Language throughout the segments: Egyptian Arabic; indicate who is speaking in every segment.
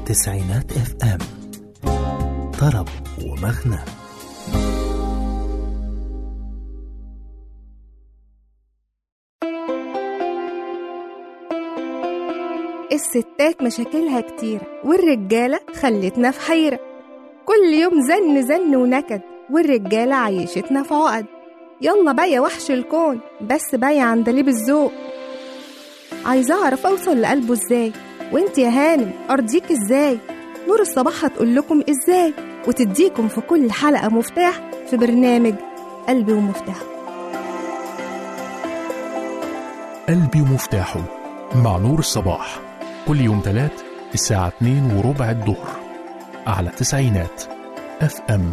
Speaker 1: تسعينات اف ام طرب ومغنى
Speaker 2: الستات مشاكلها كتيرة والرجالة خلتنا في حيرة كل يوم زن زن ونكد والرجالة عيشتنا في عقد يلا بقى يا وحش الكون بس بقى يا عندليب الذوق عايزة أعرف أوصل لقلبه إزاي وإنت يا هانم أرضيك إزاي نور الصباح هتقول لكم إزاي وتديكم في كل حلقة مفتاح في برنامج قلبي ومفتاحه
Speaker 3: قلبي ومفتاحه مع نور الصباح كل يوم تلات الساعة 2 وربع الظهر على تسعينات اف ام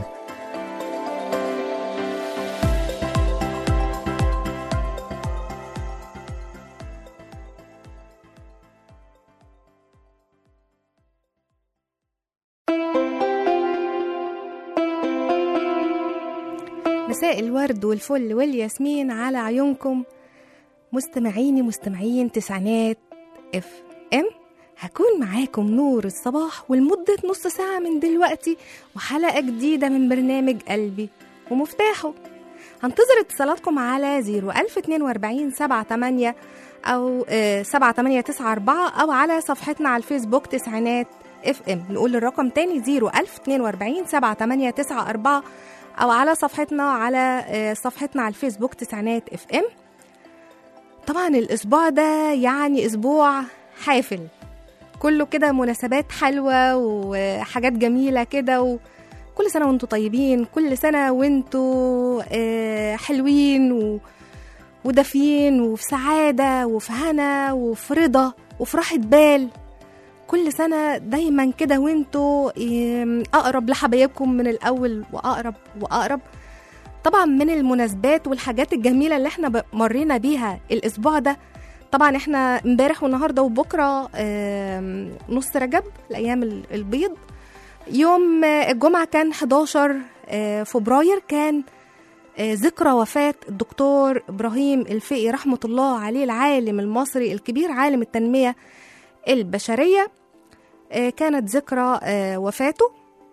Speaker 2: مساء الورد والفل والياسمين على عيونكم مستمعيني مستمعين تسعينات اف ام هكون معاكم نور الصباح ولمدة نص ساعة من دلوقتي وحلقة جديدة من برنامج قلبي ومفتاحه هنتظر اتصالاتكم على 01042 78 أو آه، 7894 أو على صفحتنا على الفيسبوك تسعينات اف ام نقول الرقم تاني 01042 7894 أو على صفحتنا على آه، صفحتنا على الفيسبوك تسعينات اف ام طبعا الأسبوع ده يعني أسبوع حافل كله كده مناسبات حلوة وحاجات جميلة كده وكل سنة وانتوا طيبين كل سنة وانتوا آه، حلوين و... ودافيين وفي سعادة وفي هنا وفي رضا وفي راحة بال كل سنة دايما كده وانتوا آم، أقرب لحبايبكم من الأول وأقرب وأقرب طبعا من المناسبات والحاجات الجميلة اللي احنا ب- مرينا بيها الأسبوع ده طبعا احنا امبارح والنهارده وبكره آم، نص رجب الايام ال- البيض يوم آه، الجمعه كان 11 آه، فبراير كان آه، ذكرى وفاه الدكتور ابراهيم الفقي رحمه الله عليه العالم المصري الكبير عالم التنميه البشريه آه، كانت ذكرى آه، وفاته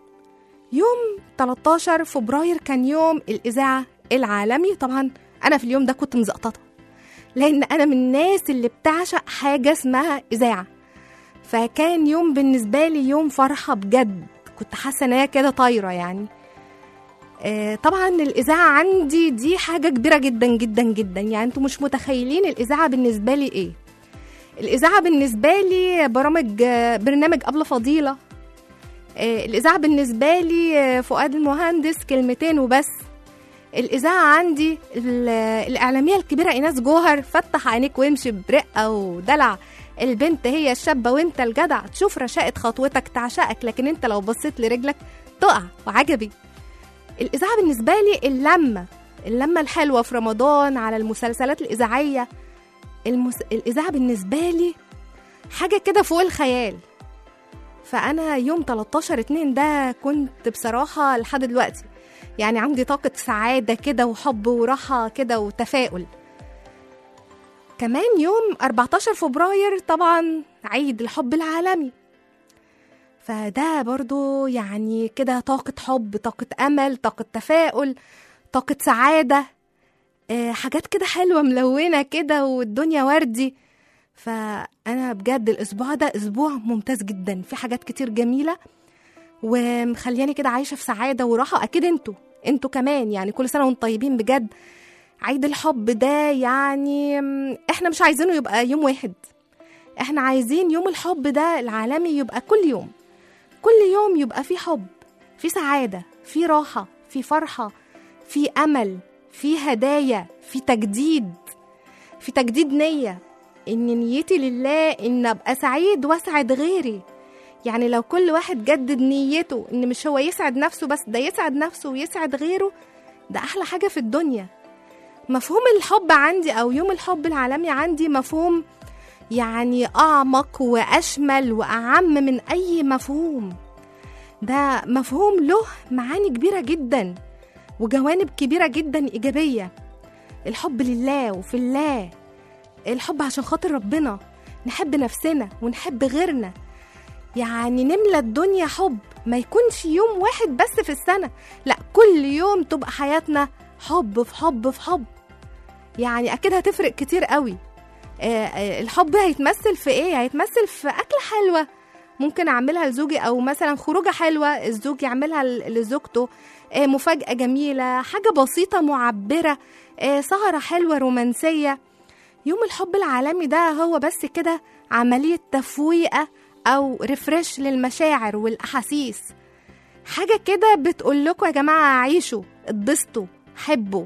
Speaker 2: يوم 13 فبراير كان يوم الاذاعه العالمي طبعا انا في اليوم ده كنت مزقططه لان انا من الناس اللي بتعشق حاجه اسمها اذاعه فكان يوم بالنسبه لي يوم فرحه بجد كنت حاسه ان هي كده طايره يعني آه، طبعا الاذاعه عندي دي حاجه كبيره جدا جدا جدا يعني انتوا مش متخيلين الاذاعه بالنسبه لي ايه الاذاعه بالنسبه لي برامج آه، برنامج قبل فضيله آه، الاذاعه بالنسبه لي آه، فؤاد المهندس كلمتين وبس الإذاعة عندي ال- الإعلامية الكبيرة إيناس جوهر فتح عينيك وامشي برقة ودلع البنت هي الشابة وانت الجدع تشوف رشاقة خطوتك تعشقك لكن انت لو بصيت لرجلك تقع وعجبي الإذاعة بالنسبة لي اللمة اللمة الحلوة في رمضان على المسلسلات الإذاعية المس... الإذاعة بالنسبة لي حاجة كده فوق الخيال فأنا يوم 13 اتنين ده كنت بصراحة لحد دلوقتي يعني عندي طاقة سعادة كده وحب وراحة كده وتفاؤل كمان يوم 14 فبراير طبعا عيد الحب العالمي فده برضو يعني كده طاقة حب طاقة أمل طاقة تفاؤل طاقة سعادة آه، حاجات كده حلوة ملونة كده والدنيا وردي فأنا بجد الأسبوع ده أسبوع ممتاز جدا في حاجات كتير جميلة ومخلياني كده عايشه في سعاده وراحه اكيد انتوا انتوا كمان يعني كل سنه وانتم طيبين بجد عيد الحب ده يعني م، احنا مش عايزينه يبقى يوم واحد احنا عايزين يوم الحب ده العالمي يبقى كل يوم كل يوم يبقى فيه حب في سعاده في راحه في فرحه في امل في هدايا في تجديد في تجديد نيه ان نيتي لله ان ابقى سعيد واسعد غيري يعني لو كل واحد جدد نيته ان مش هو يسعد نفسه بس ده يسعد نفسه ويسعد غيره ده احلى حاجه في الدنيا مفهوم الحب عندي او يوم الحب العالمي عندي مفهوم يعني اعمق واشمل واعم من اي مفهوم ده مفهوم له معاني كبيره جدا وجوانب كبيره جدا ايجابيه الحب لله وفي الله الحب عشان خاطر ربنا نحب نفسنا ونحب غيرنا يعني نملى الدنيا حب ما يكونش يوم واحد بس في السنة لا كل يوم تبقى حياتنا حب في حب في حب يعني أكيد هتفرق كتير قوي آه، آه، الحب هيتمثل في ايه هيتمثل في أكلة حلوة ممكن أعملها لزوجي أو مثلا خروجة حلوة الزوج يعملها ل- لزوجته آه، مفاجأة جميلة حاجة بسيطة معبرة آه، سهرة حلوة رومانسية يوم الحب العالمي ده هو بس كده عملية تفويقة أو ريفرش للمشاعر والأحاسيس حاجة كده بتقول لكم يا جماعة عيشوا اتبسطوا حبوا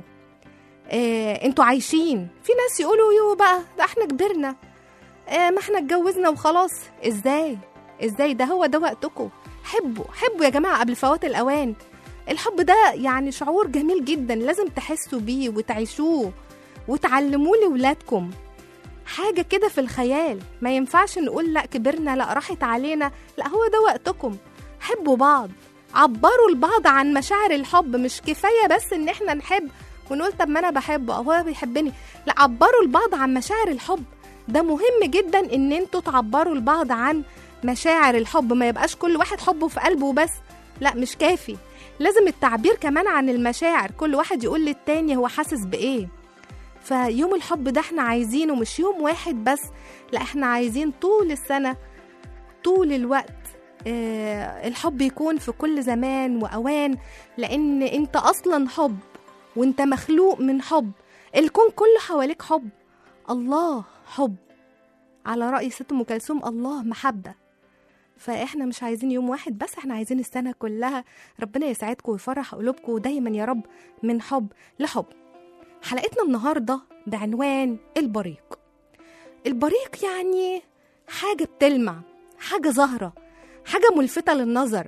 Speaker 2: آه، انتوا عايشين في ناس يقولوا يو بقى ده احنا كبرنا آه، ما احنا اتجوزنا وخلاص ازاي ازاي ده هو ده وقتكم حبوا حبوا يا جماعة قبل فوات الأوان الحب ده يعني شعور جميل جدا لازم تحسوا بيه وتعيشوه وتعلموه لولادكم حاجة كده في الخيال ما ينفعش نقول لا كبرنا لا راحت علينا لا هو ده وقتكم حبوا بعض عبروا البعض عن مشاعر الحب مش كفاية بس ان احنا نحب ونقول طب ما انا بحبه او هو بيحبني لا عبروا البعض عن مشاعر الحب ده مهم جدا ان انتوا تعبروا البعض عن مشاعر الحب ما يبقاش كل واحد حبه في قلبه بس لا مش كافي لازم التعبير كمان عن المشاعر كل واحد يقول للتاني هو حاسس بايه فيوم الحب ده احنا عايزينه مش يوم واحد بس لا احنا عايزين طول السنة طول الوقت اه الحب يكون في كل زمان وأوان لأن انت أصلا حب وانت مخلوق من حب الكون كله حواليك حب الله حب على رأي ست أم كلثوم الله محبة فاحنا مش عايزين يوم واحد بس احنا عايزين السنة كلها ربنا يسعدكم ويفرح قلوبكم دايما يا رب من حب لحب حلقتنا النهاردة بعنوان البريق البريق يعني حاجة بتلمع حاجة ظاهرة حاجة ملفتة للنظر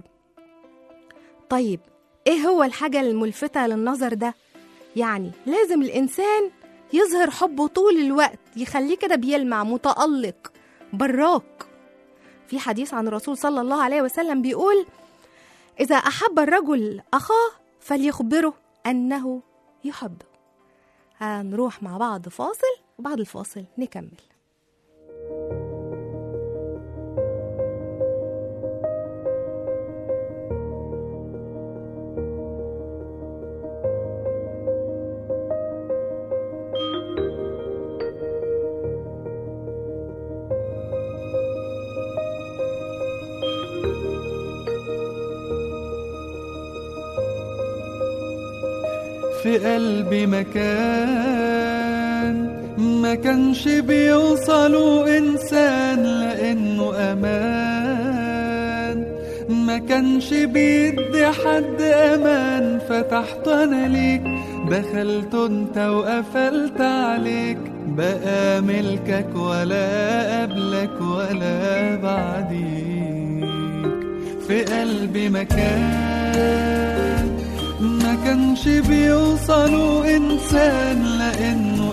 Speaker 2: طيب ايه هو الحاجة الملفتة للنظر ده؟ يعني لازم الإنسان يظهر حبه طول الوقت يخليه كده بيلمع متألق براق في حديث عن الرسول صلى الله عليه وسلم بيقول إذا أحب الرجل أخاه فليخبره أنه يحبه هنروح مع بعض فاصل وبعد الفاصل نكمل
Speaker 4: في قلبي مكان ما كانش بيوصلوا إنسان لأنه أمان ما كانش بيدي حد أمان فتحت أنا ليك دخلت انت وقفلت عليك بقى ملكك ولا قبلك ولا بعديك في قلبي مكان ما كانش بيوصلوا إنسان لأنه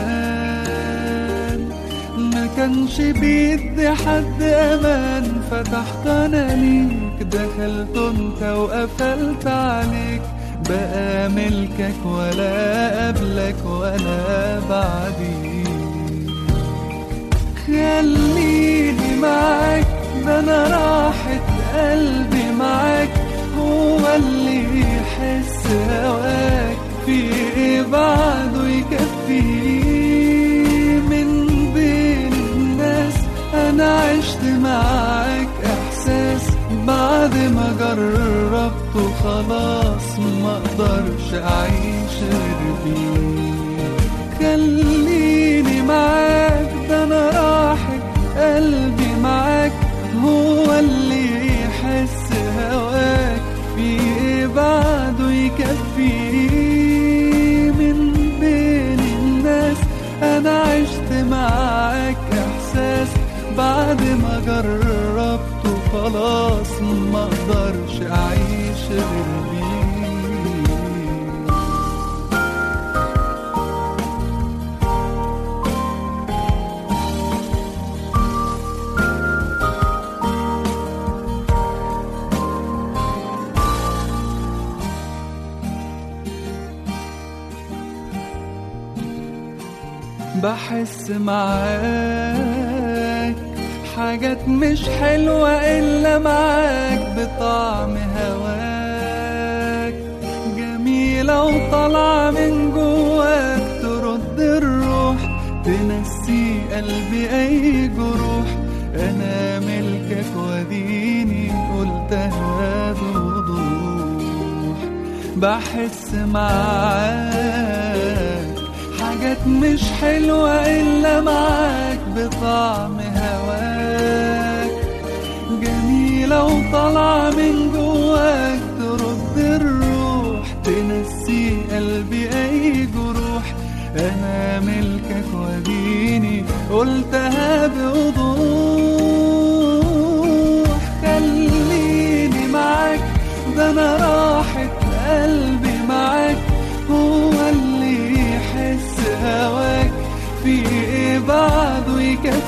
Speaker 4: أمان ما كانش بيدي حد أمان فتحت أنا ليك دخلت انت وقفلت عليك بقى ملكك ولا قبلك ولا بعديك خليني معاك ده انا راحة قلبي معاك هو اللي يحس هواك في ايه بعده يكفيه من بين الناس انا عشت معاك احساس بعد ما جربته خلاص ما اقدرش اعيش غير بيه خليني معاك ده انا راحة قلبي معاك هو اللي يحس هواك في ايه بعده يكفيه من بين الناس انا عشت معاك احساس بعد ما جربته خلاص ما اقدرش اعيش غير بيه بحس معاك حاجات مش حلوة إلا معاك بطعم هواك جميلة وطالعة من جواك ترد الروح تنسي قلبي أي جروح أنا ملكك وديني قلتها بوضوح بحس معاك حاجات مش حلوة إلا معاك بطعم هواك جميلة وطالعة من جواك ترد الروح تنسي قلبي أي جروح أنا ملكك وديني قلتها بوضوح خليني معاك ده أنا راحة قلبي معاك هو اللي يحس هواك في إيه بعده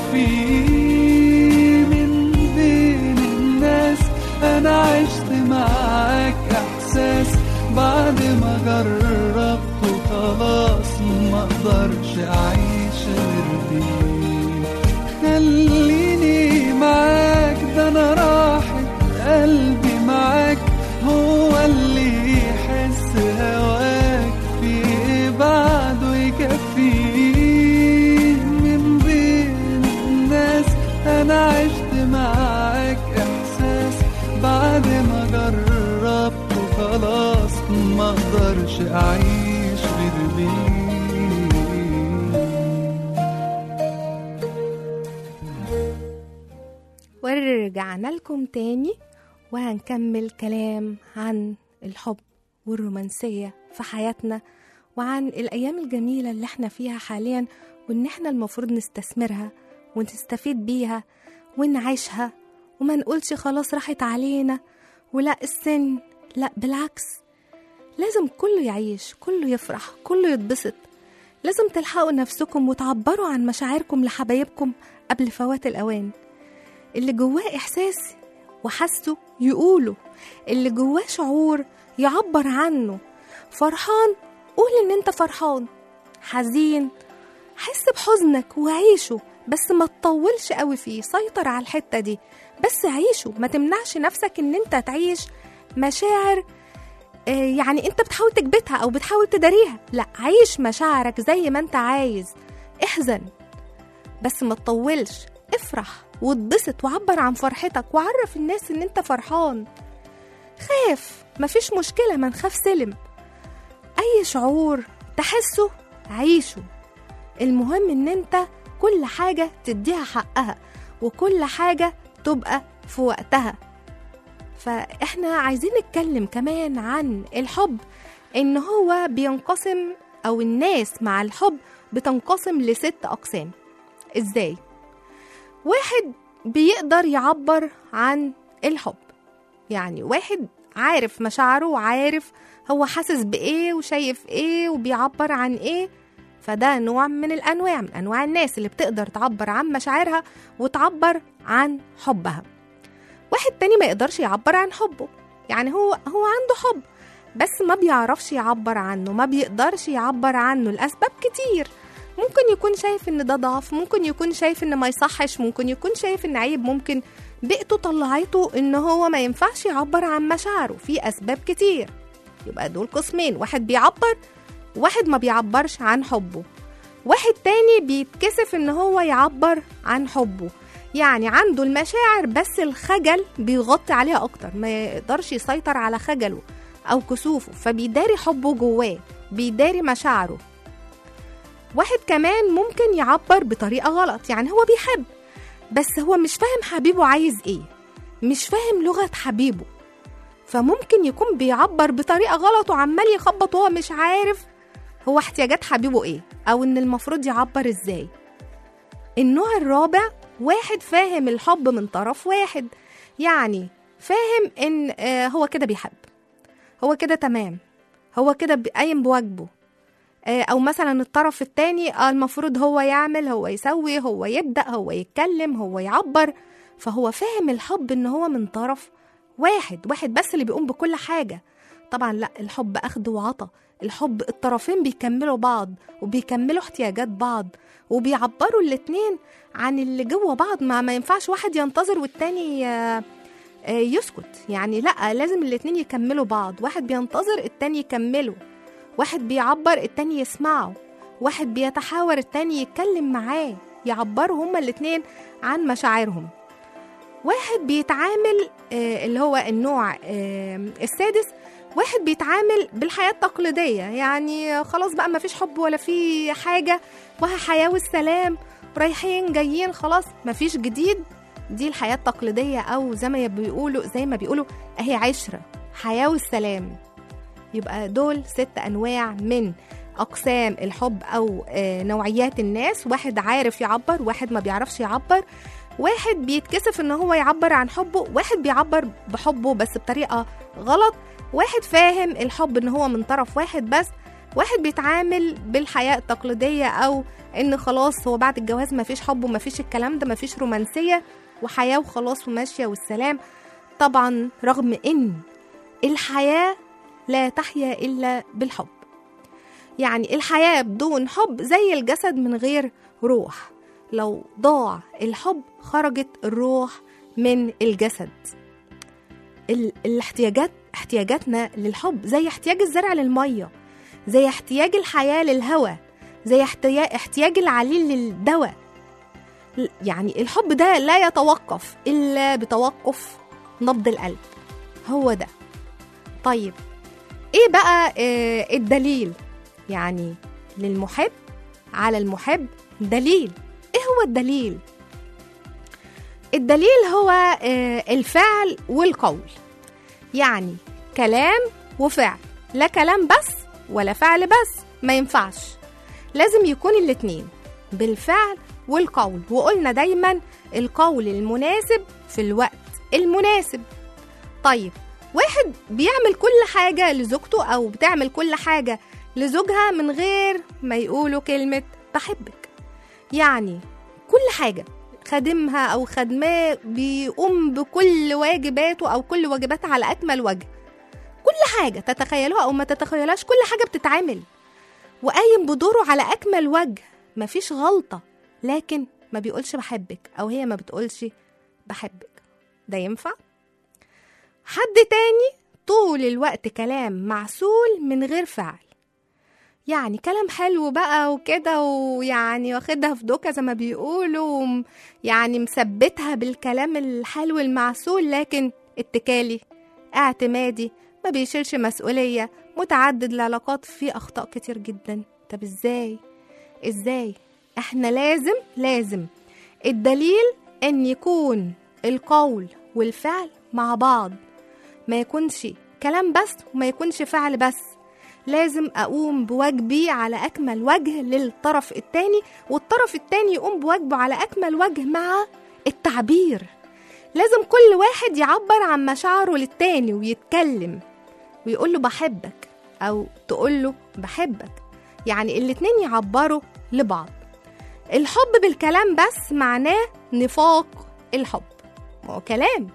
Speaker 4: يكفيه من بين الناس أنا عشت معاك إحساس بعد ما جربته خلاص ما اقدرش اعيش غير بيه خليني معاك ده انا راحة قلبي معاك هو اللي يحس هواك في إيه بعده يكفيه من بين الناس انا عشت معاك احساس بعد ما جربته خلاص ما اقدرش اعيش غير بيه
Speaker 2: ورجعنا لكم تاني وهنكمل كلام عن الحب والرومانسية في حياتنا وعن الأيام الجميلة اللي احنا فيها حاليا وإن احنا المفروض نستثمرها ونستفيد بيها ونعيشها وما نقولش خلاص راحت علينا ولا السن لا بالعكس لازم كله يعيش كله يفرح كله يتبسط لازم تلحقوا نفسكم وتعبروا عن مشاعركم لحبايبكم قبل فوات الأوان اللي جواه إحساس وحسه يقوله اللي جواه شعور يعبر عنه فرحان قول إن أنت فرحان حزين حس بحزنك وعيشه بس ما تطولش قوي فيه سيطر على الحتة دي بس عيشه ما تمنعش نفسك ان انت تعيش مشاعر آه، يعني انت بتحاول تكبتها او بتحاول تداريها لا عيش مشاعرك زي ما انت عايز احزن بس ما تطولش افرح واتبسط وعبر عن فرحتك وعرف الناس ان انت فرحان خاف مفيش مشكلة ما نخاف سلم اي شعور تحسه عيشه المهم ان انت كل حاجة تديها حقها وكل حاجة تبقى في وقتها فاحنا عايزين نتكلم كمان عن الحب ان هو بينقسم او الناس مع الحب بتنقسم لست اقسام ازاي واحد بيقدر يعبر عن الحب يعني واحد عارف مشاعره وعارف هو حاسس بايه وشايف ايه وبيعبر عن ايه فده نوع من الانواع من انواع الناس اللي بتقدر تعبر عن مشاعرها وتعبر عن حبها واحد تاني ما يقدرش يعبر عن حبه يعني هو هو عنده حب بس ما بيعرفش يعبر عنه ما بيقدرش يعبر عنه لأسباب كتير ممكن يكون شايف ان ده ضعف ممكن يكون شايف ان ما يصحش ممكن يكون شايف ان عيب ممكن بيئته طلعته ان هو ما ينفعش يعبر عن مشاعره في اسباب كتير يبقى دول قسمين واحد بيعبر واحد ما بيعبرش عن حبه واحد تاني بيتكسف ان هو يعبر عن حبه يعني عنده المشاعر بس الخجل بيغطي عليها اكتر ما يقدرش يسيطر على خجله او كسوفه فبيداري حبه جواه بيداري مشاعره واحد كمان ممكن يعبر بطريقة غلط يعني هو بيحب بس هو مش فاهم حبيبه عايز ايه مش فاهم لغة حبيبه فممكن يكون بيعبر بطريقة غلط وعمال يخبط وهو مش عارف هو احتياجات حبيبه ايه او ان المفروض يعبر ازاي النوع الرابع واحد فاهم الحب من طرف واحد يعني فاهم ان آه، هو كده بيحب هو كده تمام هو كده بي- قايم بواجبه آه، او مثلا الطرف التاني آه، المفروض هو يعمل هو يسوي هو يبدا هو يتكلم هو يعبر فهو فاهم الحب ان هو من طرف واحد واحد بس اللي بيقوم بكل حاجه طبعا لا الحب اخد وعطا الحب الطرفين بيكملوا بعض وبيكملوا احتياجات بعض وبيعبروا الاتنين عن اللي جوه بعض ما, ما ينفعش واحد ينتظر والتاني آه، آه، يسكت يعني لا لازم الاتنين يكملوا بعض واحد بينتظر التاني يكمله واحد بيعبر التاني يسمعه واحد بيتحاور التاني يتكلم معاه يعبروا هما الاتنين عن مشاعرهم واحد بيتعامل آه، اللي هو النوع آه، السادس واحد بيتعامل بالحياة التقليدية يعني خلاص بقى ما فيش حب ولا في حاجة وها حياة والسلام رايحين جايين خلاص ما فيش جديد دي الحياة التقليدية أو زي ما بيقولوا زي ما بيقولوا أهي عشرة حياة والسلام يبقى دول ست أنواع من أقسام الحب أو آه، نوعيات الناس واحد عارف يعبر واحد ما بيعرفش يعبر واحد بيتكسف ان هو يعبر عن حبه واحد بيعبر بحبه بس بطريقة غلط واحد فاهم الحب ان هو من طرف واحد بس واحد بيتعامل بالحياة التقليدية او ان خلاص هو بعد الجواز مفيش حب ومفيش الكلام ده مفيش رومانسية وحياة وخلاص وماشية والسلام طبعا رغم ان الحياة لا تحيا الا بالحب يعني الحياة بدون حب زي الجسد من غير روح لو ضاع الحب خرجت الروح من الجسد ال- الاحتياجات احتياجاتنا للحب زي احتياج الزرع للمية زي احتياج الحياة للهواء زي احتياج, احتياج العليل للدواء ل- يعني الحب ده لا يتوقف إلا بتوقف نبض القلب هو ده طيب ايه بقى آه الدليل يعني للمحب على المحب دليل ايه هو الدليل الدليل هو آه، الفعل والقول يعني كلام وفعل لا كلام بس ولا فعل بس ما ينفعش لازم يكون الاتنين بالفعل والقول وقلنا دايما القول المناسب في الوقت المناسب طيب واحد بيعمل كل حاجة لزوجته أو بتعمل كل حاجة لزوجها من غير ما يقولوا كلمة بحبك يعني كل حاجة خادمها أو خدماه بيقوم بكل واجباته أو كل واجباتها على أكمل وجه كل حاجة تتخيلوها أو ما تتخيلهاش كل حاجة بتتعمل وقايم بدوره على أكمل وجه مفيش غلطة لكن ما بيقولش بحبك أو هي ما بتقولش بحبك ده ينفع؟ حد تاني طول الوقت كلام معسول من غير فعل يعني كلام حلو بقى وكده ويعني واخدها في دوكا زي ما بيقولوا وم- يعني مثبتها بالكلام الحلو المعسول لكن اتكالي اعتمادي ما بيشيلش مسؤولية متعدد العلاقات فيه أخطاء كتير جدا طب ازاي ازاي احنا لازم لازم الدليل ان يكون القول والفعل مع بعض ما يكونش كلام بس وما يكونش فعل بس لازم أقوم بواجبي على أكمل وجه للطرف التاني والطرف التاني يقوم بواجبه على أكمل وجه مع التعبير لازم كل واحد يعبر عن مشاعره للتاني ويتكلم ويقول له بحبك أو تقول له بحبك يعني الاتنين يعبروا لبعض الحب بالكلام بس معناه نفاق الحب ما هو كلام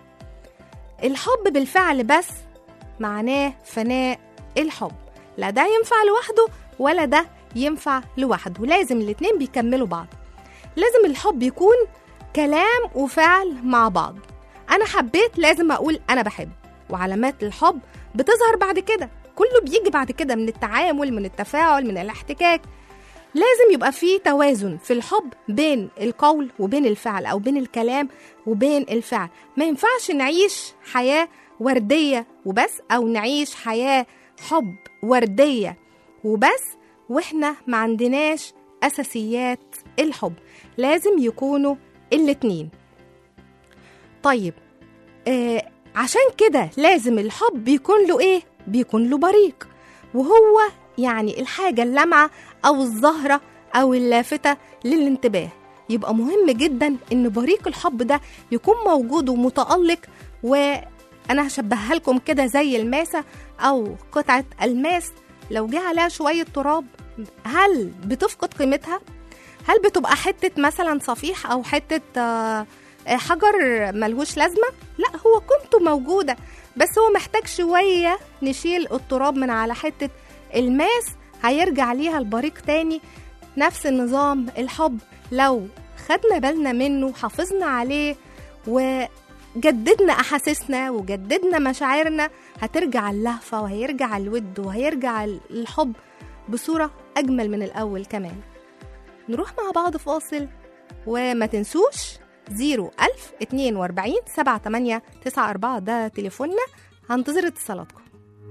Speaker 2: الحب بالفعل بس معناه فناء الحب لا ده ينفع لوحده ولا ده ينفع لوحده لازم الاتنين بيكملوا بعض لازم الحب يكون كلام وفعل مع بعض انا حبيت لازم اقول انا بحب وعلامات الحب بتظهر بعد كده كله بيجي بعد كده من التعامل من التفاعل من الاحتكاك لازم يبقى في توازن في الحب بين القول وبين الفعل او بين الكلام وبين الفعل ما ينفعش نعيش حياة وردية وبس او نعيش حياة حب وردية وبس واحنا ما عندناش اساسيات الحب لازم يكونوا الاتنين طيب آه عشان كده لازم الحب بيكون له ايه بيكون له بريق وهو يعني الحاجة اللمعة أو الزهرة أو اللافتة للانتباه يبقى مهم جدا إن بريق الحب ده يكون موجود ومتألق وأنا هشبهها لكم كده زي الماسة أو قطعة الماس لو جه عليها شوية تراب هل بتفقد قيمتها؟ هل بتبقى حتة مثلا صفيح أو حتة آه، حجر ملهوش لازمة؟ لا هو قيمته موجودة بس هو محتاج شوية نشيل التراب من على حتة الماس هيرجع ليها البريق تاني نفس النظام الحب لو خدنا بالنا منه وحافظنا عليه وجددنا أحاسيسنا وجددنا مشاعرنا هترجع اللهفة وهيرجع الود وهيرجع الحب بصورة أجمل من الأول كمان نروح مع بعض فاصل وما تنسوش 01000 42 78 94 ده تليفوننا هنتظر اتصالاتكم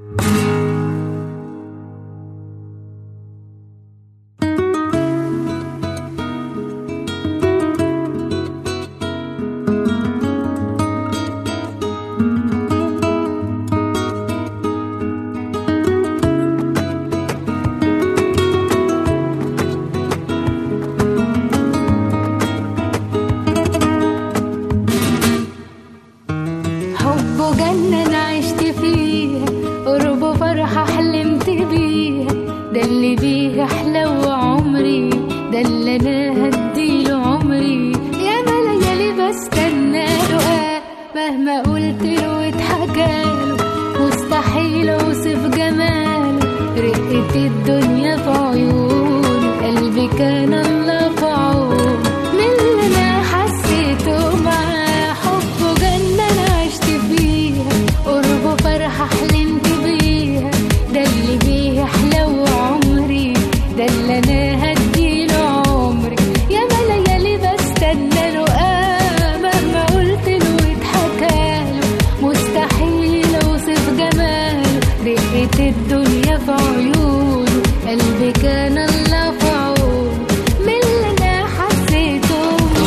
Speaker 5: حبه جنة أنا عشت فيها قربه فرحة حلمت بيها ده اللي بيه أحلى عمري ده اللي أنا هديله عمري يا ما ليالي بستنى له آه مهما قلت له واتحكاله مستحيل أوصف جماله رقة الدنيا في عيونه قلبي كان الله في عونه من اللي أنا حسيته معاه حبه جنة أنا عشت فيها قربه فرحة حلمت بيها ده اللي بيه أحلى عمري ده اللي أنا هديله عمري يا ما ليالي بستنى له آه مهما قلت له واتحكاله مستحيل أوصف جماله رقة الدنيا في عيونه قلبي كان الله في عونه من اللي أنا حسيته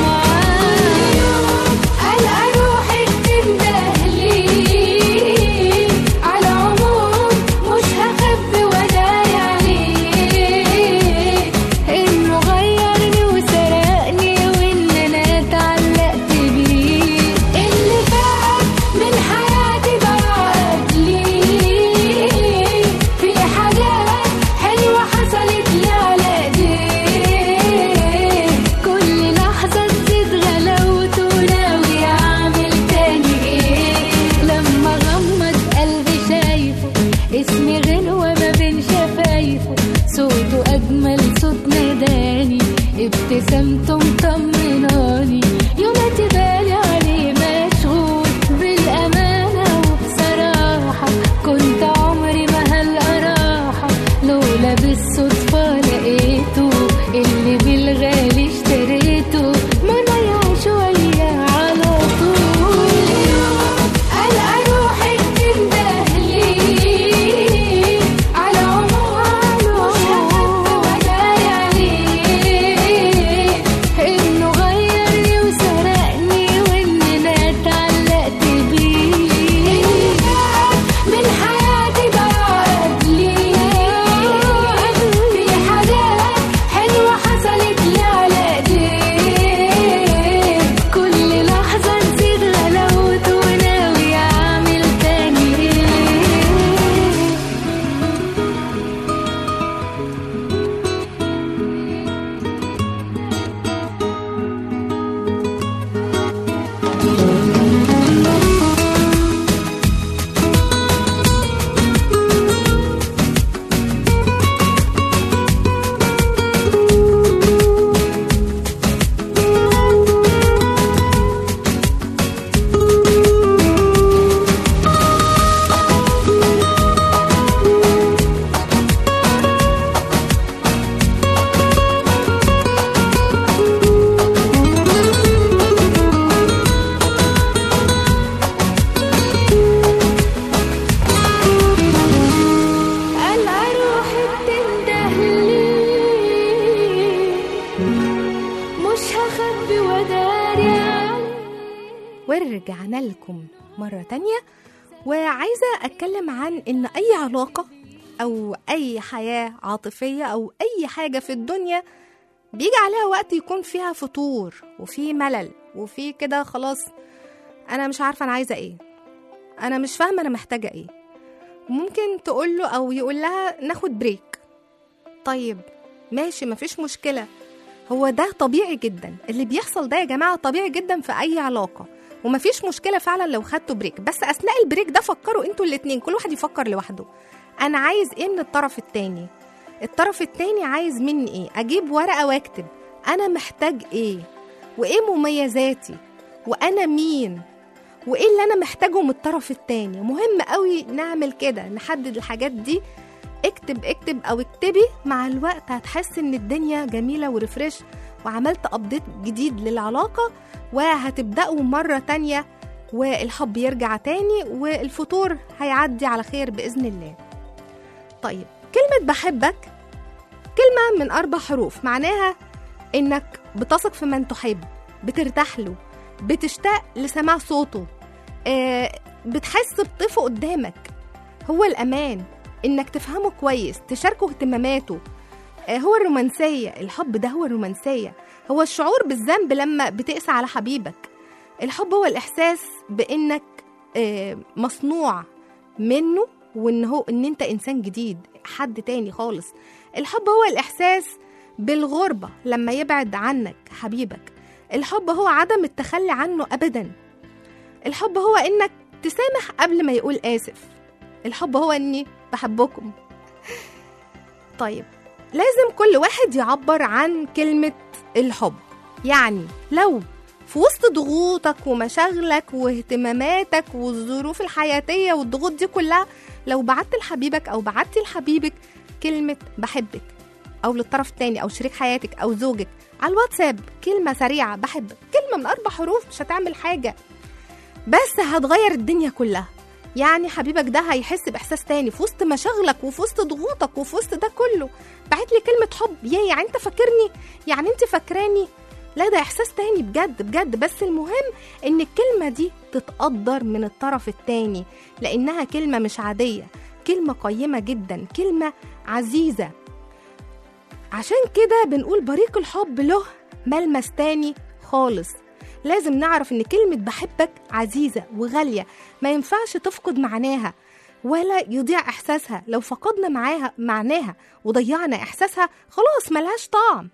Speaker 5: معاه ألقى روحي بتندهلي على عموم مش هخبي وداي عليه إنه غيرني وسرقني وإن أنا اتعلقت بيه اللي فات من حياتي بعد لي في حاجات حلوة حصلت لي على ايديه كل لحظة تزيد غلاوته ناوي أعمل تاني إيه لما غمض قلبي شايفه اسمي غنوة ما بين شفايفه صوته أجمل صوت ناداني ابتسامته مطمناني يوماتي بالي عليه مشغول بالأمانة وبصراحة كنت عمري ما هلقى راحة لولا بالصدفة لقيته اللي بالغالي اشتريته ما ضيع شوية على طول ألقى روحي بتندهلي على عمره مش هخبي وداي عليه إنه غيرني وسرقني وإن أنا اتعلقت بيه من حياتي بعد لي في حاجات حلوة حصلت لي على ايديه كل لحظة تزيد غلاوته وناوي أعمل تاني إيه ألقى روحي بتندهلي مش هخبي وداري عليه
Speaker 2: ورجعنا لكم مرة تانية وعايزة أتكلم عن إن أي علاقة أو أي حياة عاطفية أو أي حاجة في الدنيا بيجي عليها وقت يكون فيها فتور وفي ملل وفي كده خلاص أنا مش عارفة أنا عايزة إيه أنا مش فاهمة أنا محتاجة إيه ممكن تقول له أو يقول لها ناخد بريك طيب ماشي مفيش مشكلة هو ده طبيعي جدا اللي بيحصل ده يا جماعة طبيعي جدا في أي علاقة ومفيش مشكلة فعلا لو خدتوا بريك بس أثناء البريك ده فكروا انتوا الاتنين كل واحد يفكر لوحده انا عايز ايه من الطرف التاني الطرف التاني عايز مني ايه اجيب ورقه واكتب انا محتاج ايه وايه مميزاتي وانا مين وايه اللي انا محتاجه من الطرف التاني مهم قوي نعمل كده نحدد الحاجات دي اكتب اكتب او اكتبي مع الوقت هتحس ان الدنيا جميله وريفريش وعملت ابديت جديد للعلاقه وهتبداوا مره تانية والحب يرجع تاني والفطور هيعدي على خير باذن الله طيب كلمه بحبك كلمه من اربع حروف معناها انك بتثق في من تحب بترتاح له بتشتاق لسماع صوته آه بتحس بطيفه قدامك هو الامان انك تفهمه كويس تشاركه اهتماماته آه هو الرومانسيه الحب ده هو الرومانسيه هو الشعور بالذنب لما بتقسى على حبيبك الحب هو الاحساس بانك آه مصنوع منه وان هو ان انت انسان جديد حد تاني خالص الحب هو الاحساس بالغربه لما يبعد عنك حبيبك الحب هو عدم التخلي عنه ابدا الحب هو انك تسامح قبل ما يقول اسف الحب هو اني بحبكم طيب لازم كل واحد يعبر عن كلمة الحب يعني لو في وسط ضغوطك ومشاغلك واهتماماتك والظروف الحياتية والضغوط دي كلها لو بعت لحبيبك أو بعتي لحبيبك كلمة بحبك أو للطرف التاني أو شريك حياتك أو زوجك على الواتساب كلمة سريعة بحبك كلمة من أربع حروف مش هتعمل حاجة بس هتغير الدنيا كلها يعني حبيبك ده هيحس باحساس تاني في وسط مشاغلك وفي وسط ضغوطك وفي وسط ده كله بعت لي كلمه حب يا يعني انت فاكرني يعني انت فاكراني لا ده احساس تاني بجد بجد بس المهم ان الكلمه دي تتقدر من الطرف التاني لانها كلمه مش عاديه كلمه قيمه جدا كلمه عزيزه عشان كده بنقول بريق الحب له ملمس تاني خالص لازم نعرف ان كلمة بحبك عزيزة وغالية ما ينفعش تفقد معناها ولا يضيع احساسها لو فقدنا معاها معناها وضيعنا احساسها خلاص ملهاش طعم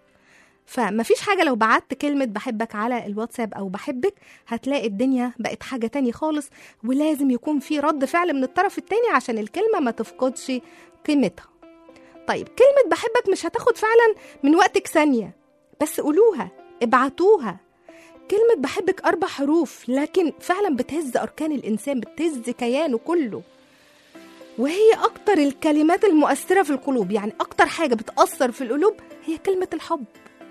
Speaker 2: فمفيش حاجة لو بعت كلمة بحبك على الواتساب أو بحبك هتلاقي الدنيا بقت حاجة تاني خالص ولازم يكون في رد فعل من الطرف التاني عشان الكلمة ما تفقدش قيمتها طيب كلمة بحبك مش هتاخد فعلا من وقتك ثانية بس قولوها ابعتوها كلمة بحبك أربع حروف لكن فعلا بتهز أركان الإنسان بتهز كيانه كله وهي أكتر الكلمات المؤثرة في القلوب يعني أكتر حاجة بتأثر في القلوب هي كلمة الحب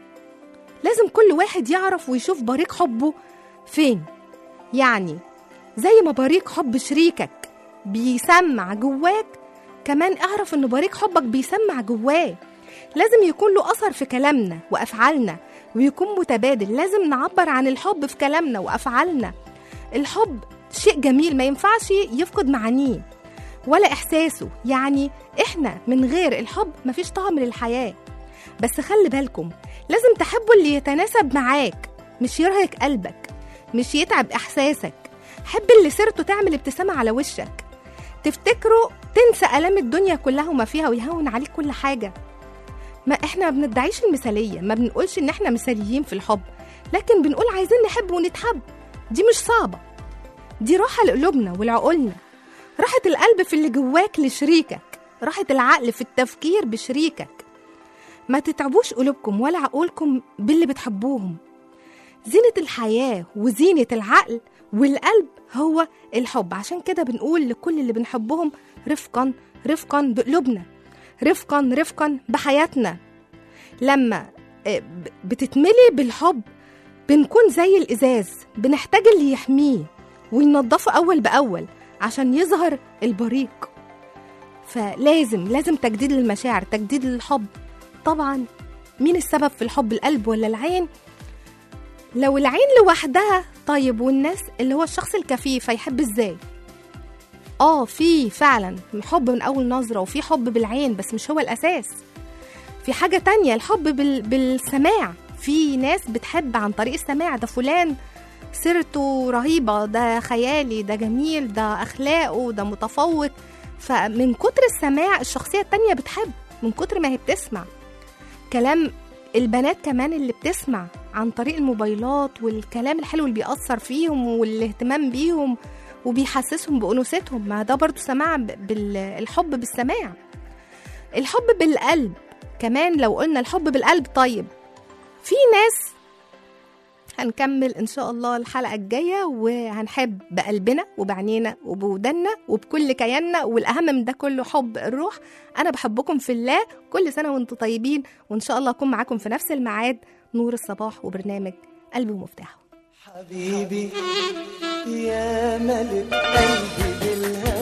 Speaker 2: لازم كل واحد يعرف ويشوف بريق حبه فين يعني زي ما بريق حب شريكك بيسمع جواك كمان اعرف ان بريق حبك بيسمع جواه لازم يكون له أثر في كلامنا وأفعالنا ويكون متبادل لازم نعبر عن الحب في كلامنا وأفعالنا الحب شيء جميل ما ينفعش يفقد معانيه ولا إحساسه يعني إحنا من غير الحب مفيش طعم للحياة بس خلي بالكم لازم تحبوا اللي يتناسب معاك مش يرهق قلبك مش يتعب إحساسك حب اللي سيرته تعمل ابتسامة على وشك تفتكروا تنسى آلام الدنيا كلها وما فيها ويهون عليك كل حاجة ما احنا ما بندعيش المثالية ما بنقولش ان احنا مثاليين في الحب لكن بنقول عايزين نحب ونتحب دي مش صعبة دي راحة لقلوبنا ولعقولنا راحة القلب في اللي جواك لشريكك راحة العقل في التفكير بشريكك ما تتعبوش قلوبكم ولا عقولكم باللي بتحبوهم زينة الحياة وزينة العقل والقلب هو الحب عشان كده بنقول لكل اللي بنحبهم رفقا رفقا بقلوبنا رفقا رفقا بحياتنا لما آه، ب- بتتملي بالحب بنكون زي الإزاز بنحتاج اللي يحميه وينضفه أول بأول عشان يظهر البريق فلازم لازم تجديد للمشاعر تجديد للحب طبعا مين السبب في الحب القلب ولا العين لو العين لوحدها طيب والناس اللي هو الشخص الكفيف هيحب ازاي اه في فعلا حب من اول نظره وفي حب بالعين بس مش هو الاساس في حاجه تانية الحب بال... بالسماع في ناس بتحب عن طريق السماع ده فلان سيرته رهيبه ده خيالي ده جميل ده اخلاقه ده متفوق فمن كتر السماع الشخصيه التانية بتحب من كتر ما هي بتسمع كلام البنات كمان اللي بتسمع عن طريق الموبايلات والكلام الحلو اللي بيأثر فيهم والاهتمام بيهم وبيحسسهم بأنوثتهم ما ده برضو سماع ب- بالحب بالسماع الحب بالقلب كمان لو قلنا الحب بالقلب طيب في ناس هنكمل ان شاء الله الحلقه الجايه وهنحب بقلبنا وبعينينا وبودنا وبكل كياننا والاهم من ده كله حب الروح انا بحبكم في الله كل سنه وانتم طيبين وان شاء الله اكون معاكم في نفس الميعاد نور الصباح وبرنامج قلبي ومفتاحه
Speaker 6: حبيبي يا ملك قلبي بالهوى